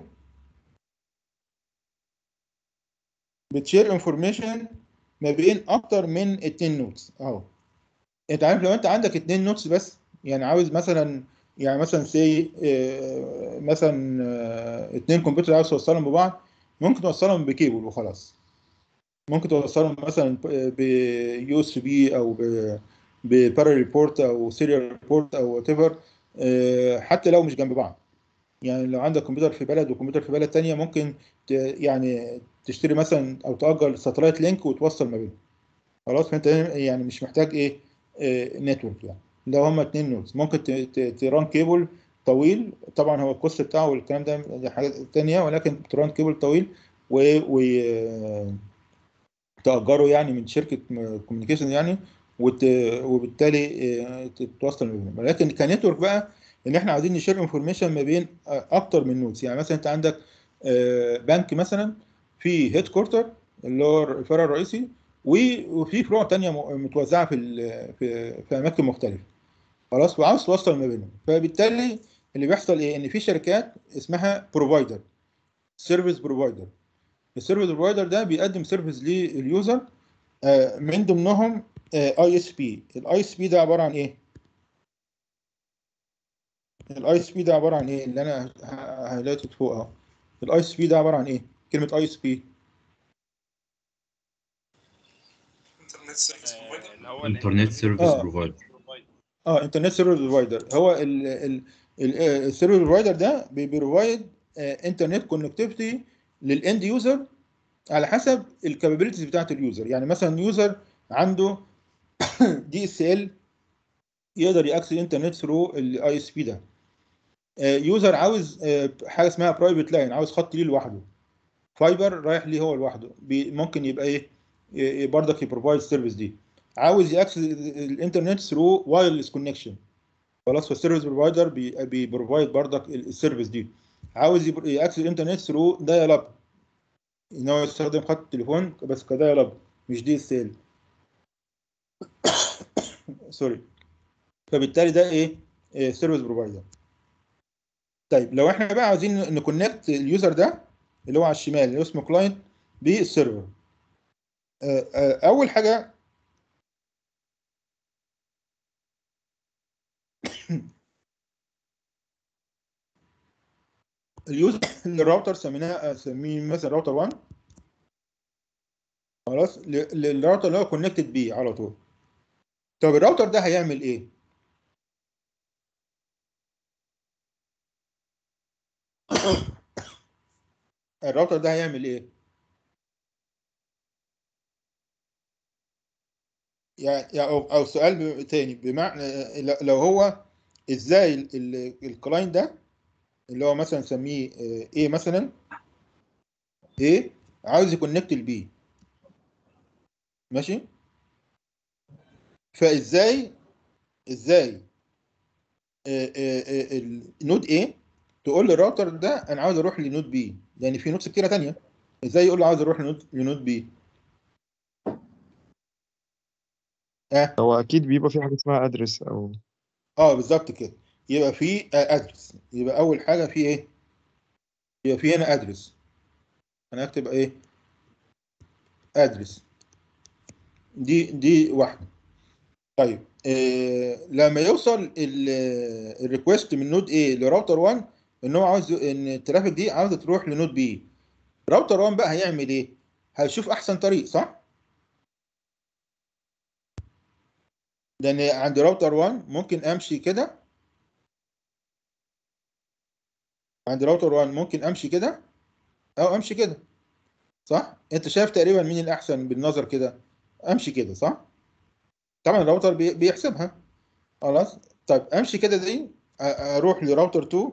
بتشير انفورميشن ما بين اكتر من اتنين نودز اهو انت عارف لو انت عندك اتنين نودز بس يعني عاوز مثلا يعني مثلا سي مثلا آه، اتنين كمبيوتر عاوز توصلهم ببعض ممكن توصلهم بكيبل وخلاص ممكن توصلهم مثلا بيو اس بي او بباراليل بورت او سيريال بورت او وات ايفر حتى لو مش جنب بعض يعني لو عندك كمبيوتر في بلد وكمبيوتر في بلد تانية ممكن ت- يعني تشتري مثلا او تأجر ساتلايت لينك وتوصل ما بينهم خلاص فانت يعني مش محتاج ايه نتورك يعني لو هما اتنين نودز ممكن ت- ت- تران كيبل طويل طبعا هو الكوست بتاعه والكلام ده دي حاجات تانية ولكن تران كيبل طويل و, و تأجره يعني من شركة كوميونيكيشن يعني وت... وبالتالي آه، تتوصل ما بينهم ولكن كنتورك بقى ان احنا عايزين نشير انفورميشن ما بين آه، اكتر من نودز يعني مثلا انت عندك آه، بنك مثلا في هيد كورتر اللي هو الفرع الرئيسي و- وفي فروع تانية م- متوزعة في ال- في في اماكن مختلفة خلاص وعاوز توصل ما بينهم فبالتالي اللي بيحصل ايه ان في شركات اسمها بروفايدر سيرفيس بروفايدر السيرفيس بروفايدر ده بيقدم سيرفيس لليوزر آه، من ضمنهم اي اس بي الاي اس بي ده عباره عن ايه الاي اس بي ده عباره عن ايه اللي انا هايلايتد فوق اهو الاي اس بي ده عباره عن ايه كلمه اي اس بي آه، اللي هو انترنت سيرفيس آه. بروفايدر اه انترنت سيرفيس بروفايدر هو السيرفيس بروفايدر ده بيبروفايد انترنت كونكتيفيتي للاند يوزر على حسب الكابابيلتيز بتاعت اليوزر يعني مثلا يوزر عنده دي اس ال يقدر ياكسس الانترنت ثرو الاي اس بي ده يوزر عاوز آه، حاجه اسمها برايفت لاين عاوز خط ليه لوحده فايبر رايح ليه هو لوحده بي- ممكن يبقى ايه ي- برضك يبروفايد السيرفيس دي عاوز ياكسس الانترنت ثرو وايرلس كونكشن خلاص فالسيرفيس بروفايدر بيبروفايد برضك ال- السيرفيس دي عاوز يبر- ياكسس الانترنت ثرو دايال اب ان هو يستخدم خط تليفون بس كدايال اب مش دي اس ال سوري فبالتالي ده ايه سيرفيس بروفايدر طيب لو احنا بقى عاوزين نكونكت اليوزر ده اللي هو على الشمال اللي هو اسمه كلاينت بالسيرفر آه، آه، اول حاجه اليوزر الراوتر سميناه سميه مثلا راوتر 1 خلاص ل- للراوتر اللي هو كونكتد بيه على طول طب الراوتر ده هيعمل ايه الراوتر ده هيعمل ايه يعني يعني او أو سؤال ب- تاني بمعنى ل- لو هو ازاي ال- ال- الكلاينت ده اللي هو مثلا نسميه ايه مثلا ايه عاوز يكونكت البي ماشي فازاي ازاي آه، آه، آه، النود ايه تقول للراوتر ده انا عاوز اروح لنود بي لان في نودز كتيره تانية ازاي يقول له عاوز اروح لنود لنود بي اه هو اكيد بيبقى في حاجه اسمها ادرس او اه بالظبط كده يبقى في ادرس يبقى اول حاجه في ايه يبقى في هنا ادرس انا اكتب ايه ادرس دي دي واحده طيب آه لما يوصل الريكوست من نود A لراوتر 1 ان هو عاوز ان الترافيك دي عاوزه تروح لنود B راوتر 1 بقى هيعمل ايه هيشوف احسن طريق صح لان عند راوتر 1 ممكن امشي كده عند راوتر 1 ممكن امشي كده او امشي كده صح انت شايف تقريبا مين الاحسن بالنظر كده امشي كده صح طبعا الراوتر بي- بيحسبها خلاص طيب امشي كده دي أ- اروح لراوتر 2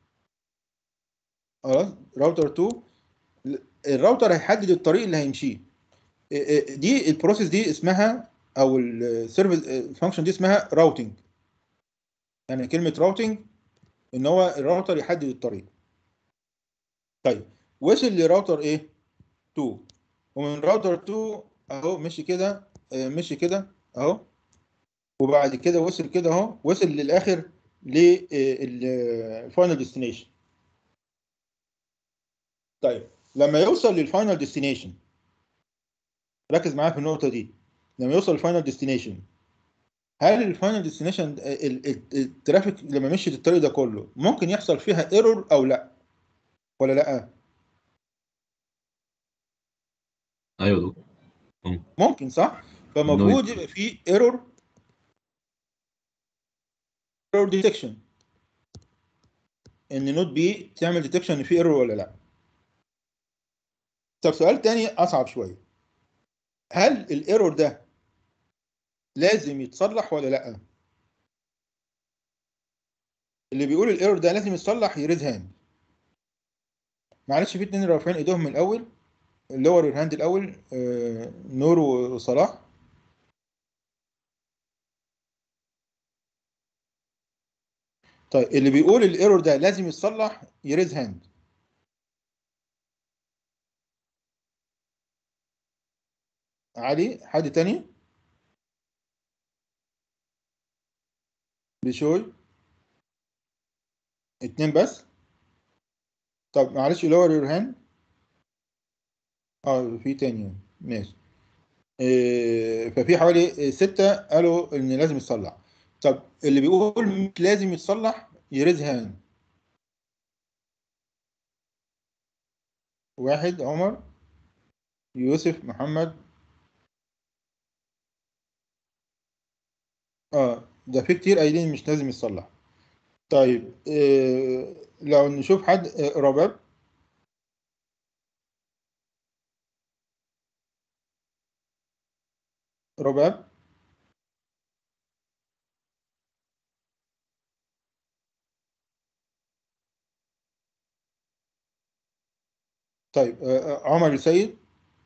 خلاص راوتر 2 الراوتر هيحدد الطريق اللي هيمشيه إ- إ- دي البروسيس دي اسمها او السيرفيس الفانكشن دي اسمها راوتنج يعني كلمه راوتنج ان هو الراوتر يحدد الطريق طيب وصل لراوتر ايه 2 ومن راوتر 2 اهو مشي كده آه، مشي كده اهو وبعد كده وصل كده اهو وصل للاخر للفاينل ديستنيشن طيب لما يوصل للفاينل ديستنيشن ركز معايا في النقطه دي لما يوصل للفاينل ديستنيشن هل الفاينل ديستنيشن الترافيك لما مشيت الطريق ده كله ممكن يحصل فيها ايرور او لا ولا لا ايوه دكتور ممكن صح فمفروض يبقى في ايرور ايرور ديتكشن ان نوت بي تعمل ديتكشن ان في ايرور ولا لا طب سؤال تاني اصعب شويه هل الايرور ده لازم يتصلح ولا لا اللي بيقول الايرور ده لازم يتصلح يريز هاند معلش في اتنين رافعين ايديهم من الاول اللور هاند الاول آه، نور وصلاح طيب اللي بيقول الايرور ده لازم يتصلح يريز هاند علي حد تاني بشوي اتنين بس طب معلش lower your hand اه في تاني ماشي إيه ففي حوالي ستة قالوا ان لازم يتصلح طب اللي بيقول مش لازم يتصلح يريز هاند واحد عمر يوسف محمد اه ده في كتير قايلين مش لازم يتصلح طيب إيه لو نشوف حد إيه رباب رباب طيب آه، آه، عمر السيد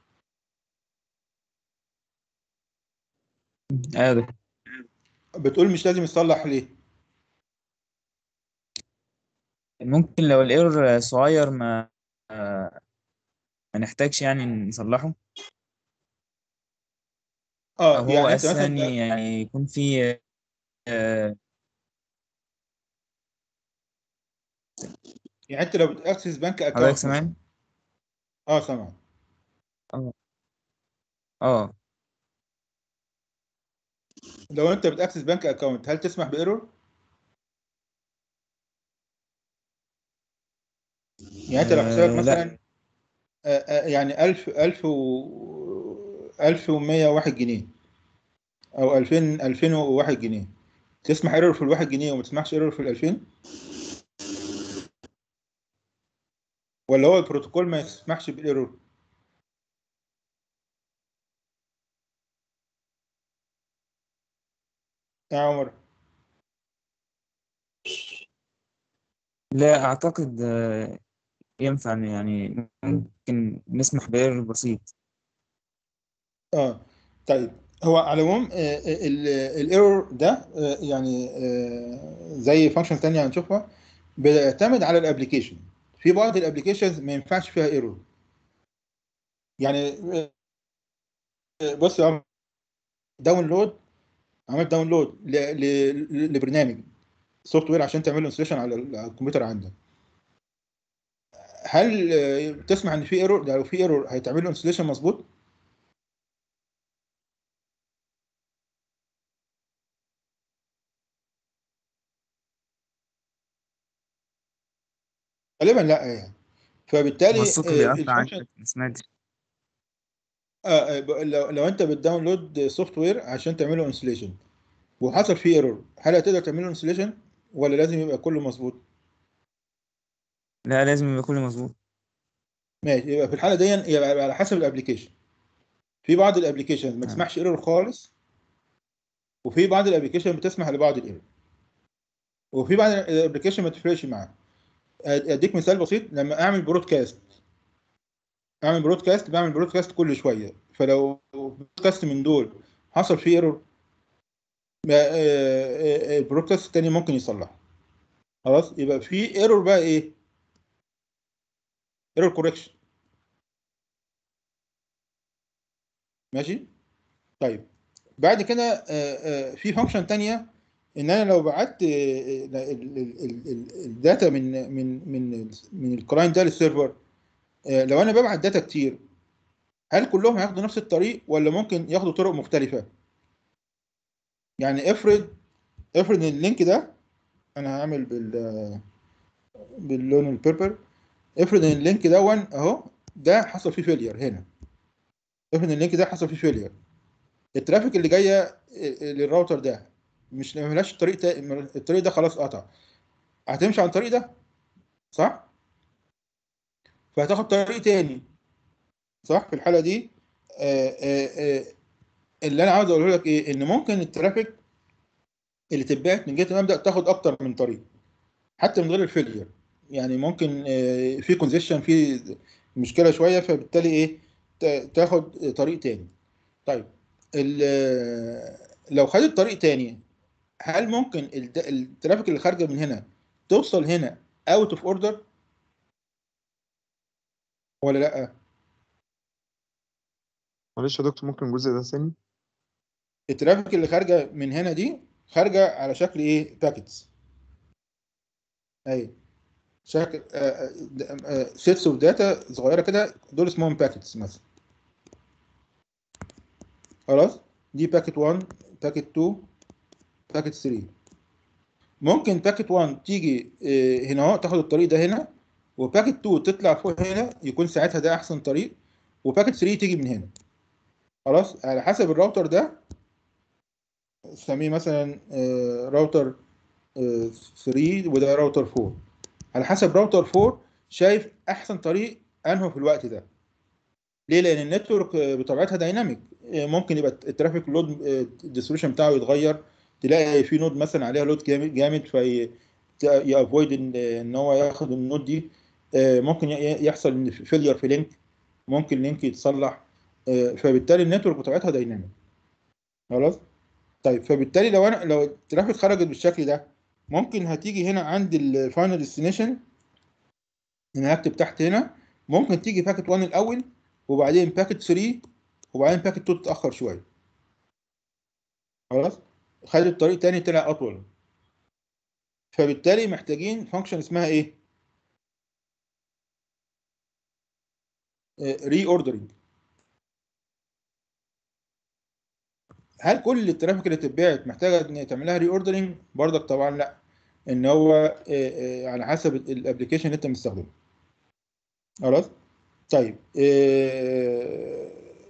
ايوه ده بتقول مش لازم يتصلح ليه ممكن لو الايرور صغير ما ما نحتاجش يعني نصلحه اه او هو يعني انت اساسا مثلا يعني يكون في آه، يعني انت لو بتاكسس بنك حضرتك اكونت سامعني مثلا اه سامع اه اه لو انت بتاكسس بنك اكونت هل تسمح بايرور يعني انت لو حسابك آه، لا مثلا آه، آه، يعني 1000 1000 و 1101 جنيه او 2000 2001 جنيه تسمح ايرور في الواحد جنيه وما تسمحش ايرور في ال 2000 ولا هو البروتوكول ما يسمحش بالايرور يا عمر لا اعتقد آه، ينفع يعني ممكن نسمح بايرور بسيط اه طيب هو على العموم الايرور ده آه، يعني آه، زي فانكشن تانية هنشوفها بيعتمد على الابلكيشن في بعض الابلكيشنز ما ينفعش فيها ايرور يعني آه، بص يا عمر داونلود عملت داونلود ل- ل- لبرنامج سوفت وير عشان تعمل له انستليشن على ال- على الكمبيوتر عندك هل آه، تسمع ان في ايرور لو في ايرور هيتعمل له انستليشن مظبوط غالبا لا يعني فبالتالي هو الصوت آه، بيقطع الفانكشن عندك ما سمعتش آه آه، ب- لو لو انت بتداونلود سوفت وير عشان تعمله انستليشن وحصل فيه ايرور هل هتقدر تعمله انستليشن ولا لازم يبقى كله مظبوط لا لازم يبقى كله مظبوط ماشي يبقى في الحاله دي يبقى على حسب الابلكيشن في بعض الابلكيشن ما آه. تسمحش ايرور خالص وفي بعض الابلكيشن بتسمح لبعض الايرور وفي بعض الابلكيشن ما تفرقش معاه اديك مثال بسيط لما اعمل برودكاست اعمل برودكاست بعمل برودكاست كل شويه فلو برودكاست من دول حصل فيه ايرور البروكاست التاني ممكن يصلحه خلاص يبقى في ايرور بقى ايه ايرور كوركشن ماشي طيب بعد كده آه، آه، في فانكشن تانية ان انا لو بعت الداتا من من من من الكلاينت ده للسيرفر آه، لو انا ببعت داتا كتير هل كلهم هياخدوا نفس الطريق ولا ممكن ياخدوا طرق مختلفة يعني افرض افرض ان اللينك ده انا هعمل بال باللون البيربل افرض ان اللينك ده اهو ده حصل فيه فيلير هنا افرض ان اللينك ده حصل فيه فيلير الترافيك اللي جايه للراوتر ده مش ملهاش طريق تا... الطريق ده خلاص قطع هتمشي على الطريق ده صح فهتاخد طريق تاني صح في الحاله دي آآ آآ اللي انا عاوز اقوله لك ايه ان ممكن الترافيك اللي تتبعت من جهه المبدا تاخد اكتر من طريق حتى من غير الفيلير يعني ممكن آه، في كونجيشن في مشكله شويه فبالتالي ايه تا- تاخد طريق تاني طيب ال- لو خدت طريق تاني هل ممكن الد- الترافيك اللي خارجه من هنا توصل هنا اوت اوف اوردر ولا لا معلش يا دكتور ممكن الجزء ده ثاني الترافيك اللي خارجه من هنا دي خارجه على شكل ايه باكيتس ايوه شكل سيتس اوف داتا صغيره كده دول اسمهم باكيتس مثلا خلاص دي باكيت 1 باكيت 2 باكيت 3 ممكن باكيت 1 تيجي آه، هنا اهو تاخد الطريق ده هنا وباكيت 2 تطلع فوق هنا يكون ساعتها ده احسن طريق وباكيت 3 تيجي من هنا خلاص على حسب الراوتر ده سميه مثلا آه، راوتر آه، 3 وده راوتر 4 على حسب راوتر 4 شايف احسن طريق انه في الوقت ده ليه لان النتورك آه، بطبيعتها دايناميك آه، ممكن يبقى الترافيك لود الديستريبيوشن بتاعه يتغير تلاقي في نود مثلا عليها لود جامد جامد في يافويد ان إن هو ياخد النود دي آه، ممكن ي- يحصل فيلير في لينك ممكن لينك يتصلح آه، فبالتالي النتورك بطبيعتها دايناميك خلاص طيب فبالتالي لو انا لو الترافيك خرجت بالشكل ده ممكن هتيجي هنا عند الفاينل ديستنيشن انا هكتب تحت هنا ممكن تيجي باكيت 1 الاول وبعدين باكيت 3 وبعدين باكيت 2 تتاخر شويه خلاص خدت طريق تاني طلع اطول فبالتالي محتاجين فانكشن اسمها ايه ري اوردرنج هل كل الترافيك اللي اتبعت محتاجه ان تعملها ري اوردرنج برضك طبعا لا ان هو آه، آه، على حسب الابلكيشن اللي انت مستخدمه خلاص طيب آه،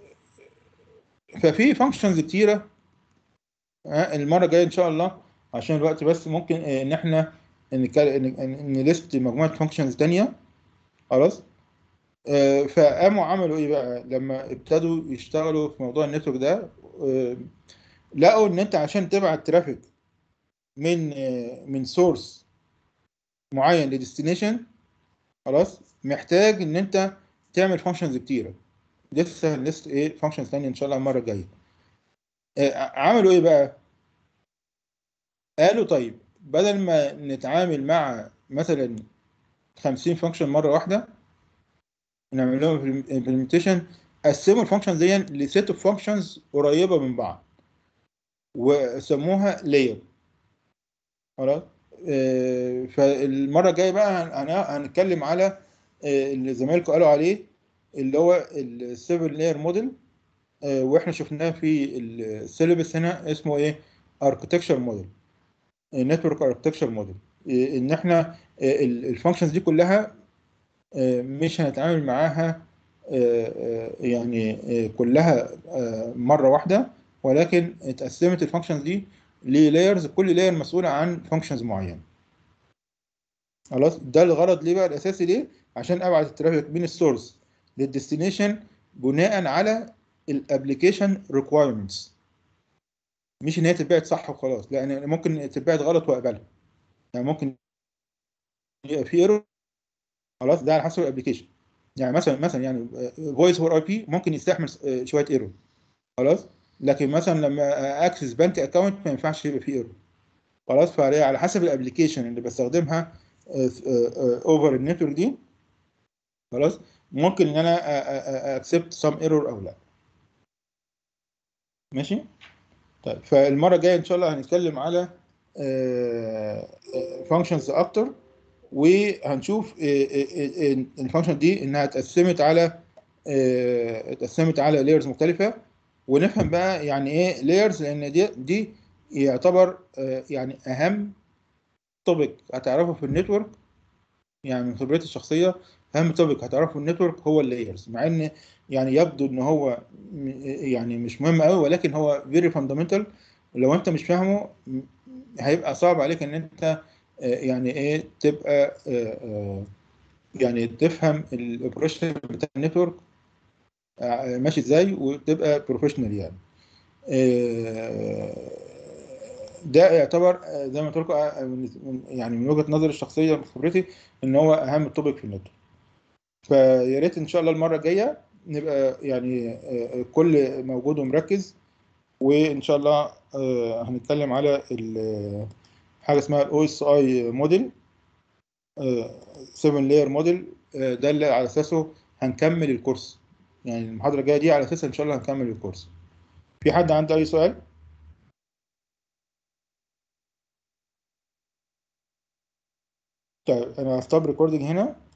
ففي فانكشنز كتيره آه، المره الجايه ان شاء الله عشان الوقت بس ممكن آه، ان احنا نلست مجموعه فانكشنز تانية خلاص آه، فقاموا عملوا ايه بقى لما ابتدوا يشتغلوا في موضوع النتورك ده آه، لقوا ان انت عشان تبعت ترافيك من آه، من سورس معين لديستنيشن خلاص محتاج ان انت تعمل فانكشنز كتيره لسه لسه ايه فانكشنز تانية ان شاء الله المره الجايه آه، عملوا ايه بقى قالوا طيب بدل ما نتعامل مع مثلا 50 فانكشن مره واحده نعمل لهم implementation قسموا الفانكشنز دي لست اوف فانكشنز قريبه من بعض وسموها layer خلاص آه، فالمره الجايه بقى هن- هن- هنتكلم على آه، اللي زمايلكم قالوا عليه اللي هو السيفن لاير موديل واحنا شفناه في السيلبس هنا اسمه ايه اركتكشر موديل نتورك اركتكشر موديل ان احنا الفانكشنز دي كلها آه، مش هنتعامل معاها آه، آه، يعني آه، كلها آه، مرة واحدة ولكن اتقسمت الفانكشنز دي للايرز كل لاير مسؤولة عن فانكشنز معينة خلاص ده الغرض ليه بقى الأساسي ليه عشان أبعت الترافيك من السورس للديستنيشن بناء على الابلكيشن ريكوايرمنتس مش ان هي تتبعت صح وخلاص لا يعني ممكن تتبعت غلط واقبلها يعني ممكن يبقى في ايرور خلاص ده على حسب الابلكيشن يعني مثلا مثلا يعني فويس اوفر اي بي ممكن يستحمل آه، شويه ايرور خلاص لكن مثلا لما اكسس بنك اكونت ما ينفعش يبقى فيه ايرور خلاص فهي على حسب الابلكيشن اللي بستخدمها اوفر النتورك دي خلاص ممكن ان انا اكسبت سم ايرور او لا ماشي طيب فالمره الجايه ان شاء الله هنتكلم على فانكشنز اكتر وهنشوف الفانكشن دي انها اتقسمت على آه، اتقسمت على لايرز مختلفه ونفهم بقى يعني ايه لايرز لان دي دي يعتبر آه، يعني اهم توبيك هتعرفه في النتورك يعني من خبرتي الشخصيه اهم توبيك هتعرفه في النتورك هو اللايرز مع ان يعني يبدو ان هو م- يعني مش مهم قوي ولكن هو فيري فاندامنتال لو انت مش فاهمه م- هيبقى صعب عليك ان انت آه، يعني ايه تبقى آه، آه، يعني تفهم الاوبريشن بتاع النتورك آه، ماشي ازاي وتبقى بروفيشنال يعني آه، ده يعتبر آه، زي ما قلت لكم آه، من- من- يعني من وجهة نظري الشخصية من خبرتي ان هو اهم توبيك في النتورك فيا ريت ان شاء الله المرة الجاية نبقى يعني آه، الكل موجود ومركز وان شاء الله آه، هنتكلم على ال- حاجة اسمها الاو اس اي موديل 7 لاير موديل ده اللي على اساسه هنكمل الكورس يعني المحاضرة الجاية دي على اساسها ان شاء الله هنكمل الكورس في حد عنده اي سؤال طيب انا هستوب ريكوردنج هنا